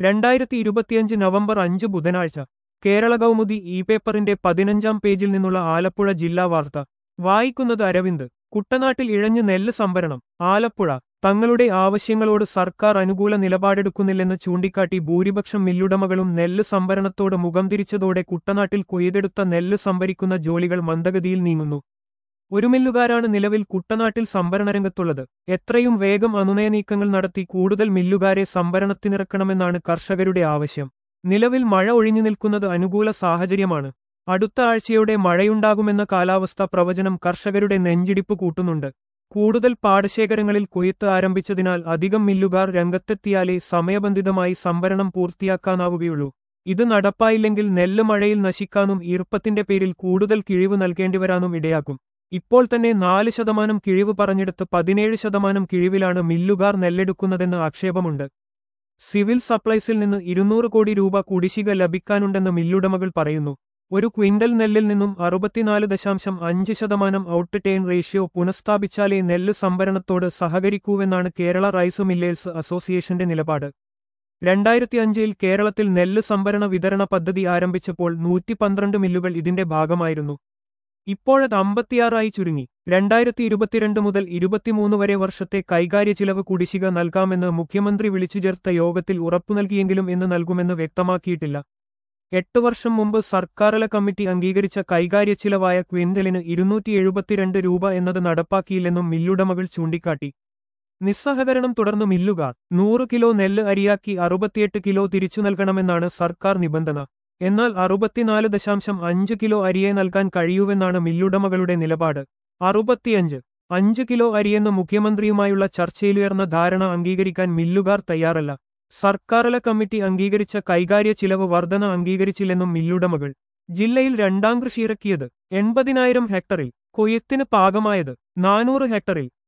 രണ്ടായിരത്തി ഇരുപത്തിയഞ്ച് നവംബർ അഞ്ച് ബുധനാഴ്ച കേരള കൗമുദി ഇ പേപ്പറിന്റെ പതിനഞ്ചാം പേജിൽ നിന്നുള്ള ആലപ്പുഴ ജില്ലാ വാർത്ത വായിക്കുന്നത് അരവിന്ദ് കുട്ടനാട്ടിൽ ഇഴഞ്ഞ് നെല്ല് സംഭരണം ആലപ്പുഴ തങ്ങളുടെ ആവശ്യങ്ങളോട് സർക്കാർ അനുകൂല നിലപാടെടുക്കുന്നില്ലെന്ന് ചൂണ്ടിക്കാട്ടി ഭൂരിപക്ഷം മില്ലുടമകളും നെല്ല് സംഭരണത്തോട് മുഖം തിരിച്ചതോടെ കുട്ടനാട്ടിൽ കൊയ്തെടുത്ത നെല്ല് സംഭരിക്കുന്ന ജോലികൾ മന്ദഗതിയിൽ നീങ്ങുന്നു ഒരു മില്ലുകാരാണ് നിലവിൽ കുട്ടനാട്ടിൽ സംഭരണരംഗത്തുള്ളത് എത്രയും വേഗം അനുനയ നീക്കങ്ങൾ നടത്തി കൂടുതൽ മില്ലുകാരെ സംഭരണത്തിനിറക്കണമെന്നാണ് കർഷകരുടെ ആവശ്യം നിലവിൽ മഴ ഒഴിഞ്ഞു നിൽക്കുന്നത് അനുകൂല സാഹചര്യമാണ് അടുത്ത ആഴ്ചയോടെ മഴയുണ്ടാകുമെന്ന കാലാവസ്ഥാ പ്രവചനം കർഷകരുടെ നെഞ്ചിടിപ്പ് കൂട്ടുന്നുണ്ട് കൂടുതൽ പാടശേഖരങ്ങളിൽ കൊയ്ത്ത് ആരംഭിച്ചതിനാൽ അധികം മില്ലുകാർ രംഗത്തെത്തിയാലേ സമയബന്ധിതമായി സംഭരണം പൂർത്തിയാക്കാനാവുകയുള്ളൂ ഇത് നടപ്പായില്ലെങ്കിൽ നെല്ല് മഴയിൽ നശിക്കാനും ഈർപ്പത്തിന്റെ പേരിൽ കൂടുതൽ കിഴിവ് നൽകേണ്ടിവരാനും ഇടയാക്കും ഇപ്പോൾ തന്നെ നാല് ശതമാനം കിഴിവ് പറഞ്ഞെടുത്ത് പതിനേഴ് ശതമാനം കിഴിവിലാണ് മില്ലുകാർ നെല്ലെടുക്കുന്നതെന്ന് ആക്ഷേപമുണ്ട് സിവിൽ സപ്ലൈസിൽ നിന്ന് ഇരുന്നൂറ് കോടി രൂപ കുടിശ്ശിക ലഭിക്കാനുണ്ടെന്ന് മില്ലുടമകൾ പറയുന്നു ഒരു ക്വിന്റൽ നെല്ലിൽ നിന്നും അറുപത്തിനാല് ദശാംശം അഞ്ച് ശതമാനം ഔട്ട് ടേൺ റേഷ്യോ പുനഃസ്ഥാപിച്ചാലേ നെല്ല് സംഭരണത്തോട് സഹകരിക്കൂവെന്നാണ് കേരള റൈസ് മില്ലേഴ്സ് അസോസിയേഷന്റെ നിലപാട് രണ്ടായിരത്തി അഞ്ചിൽ കേരളത്തിൽ നെല്ല് സംഭരണ വിതരണ പദ്ധതി ആരംഭിച്ചപ്പോൾ നൂറ്റി പന്ത്രണ്ട് മില്ലുകൾ ഇതിന്റെ ഭാഗമായിരുന്നു ഇപ്പോഴത് അമ്പത്തിയാറായി ചുരുങ്ങി രണ്ടായിരത്തി ഇരുപത്തിരണ്ട് മുതൽ ഇരുപത്തിമൂന്ന് വരെ വർഷത്തെ കൈകാര്യ ചിലവ് കുടിശ്ശിക നൽകാമെന്ന് മുഖ്യമന്ത്രി വിളിച്ചു ചേർത്ത യോഗത്തിൽ ഉറപ്പു നൽകിയെങ്കിലും എന്ന് നൽകുമെന്ന് വ്യക്തമാക്കിയിട്ടില്ല എട്ട് വർഷം മുമ്പ് സർക്കാരല കമ്മിറ്റി അംഗീകരിച്ച കൈകാര്യ ചിലവായ ക്വിന്റലിന് ഇരുന്നൂറ്റി എഴുപത്തിരണ്ട് രൂപ എന്നത് നടപ്പാക്കിയില്ലെന്നും മില്ലുടമകൾ ചൂണ്ടിക്കാട്ടി നിസ്സഹകരണം തുടർന്ന് മില്ലുകാർ നൂറ് കിലോ നെല്ല് അരിയാക്കി അറുപത്തിയെട്ട് കിലോ തിരിച്ചു നൽകണമെന്നാണ് സർക്കാർ നിബന്ധന എന്നാൽ അറുപത്തിനാല് ദശാംശം അഞ്ച് കിലോ അരിയെ നൽകാൻ കഴിയൂവെന്നാണ് മില്ലുടമകളുടെ നിലപാട് അറുപത്തിയഞ്ച് അഞ്ച് കിലോ അരിയെന്ന് മുഖ്യമന്ത്രിയുമായുള്ള ചർച്ചയിലുയർന്ന ധാരണ അംഗീകരിക്കാൻ മില്ലുകാർ തയ്യാറല്ല സർക്കാരല കമ്മിറ്റി അംഗീകരിച്ച കൈകാര്യ ചിലവ് വർധന അംഗീകരിച്ചില്ലെന്നും മില്ലുടമകൾ ജില്ലയിൽ രണ്ടാം കൃഷി ഇറക്കിയത് എൺപതിനായിരം ഹെക്ടറിൽ കൊയ്ത്തിന് പാകമായത് നാനൂറ് ഹെക്ടറിൽ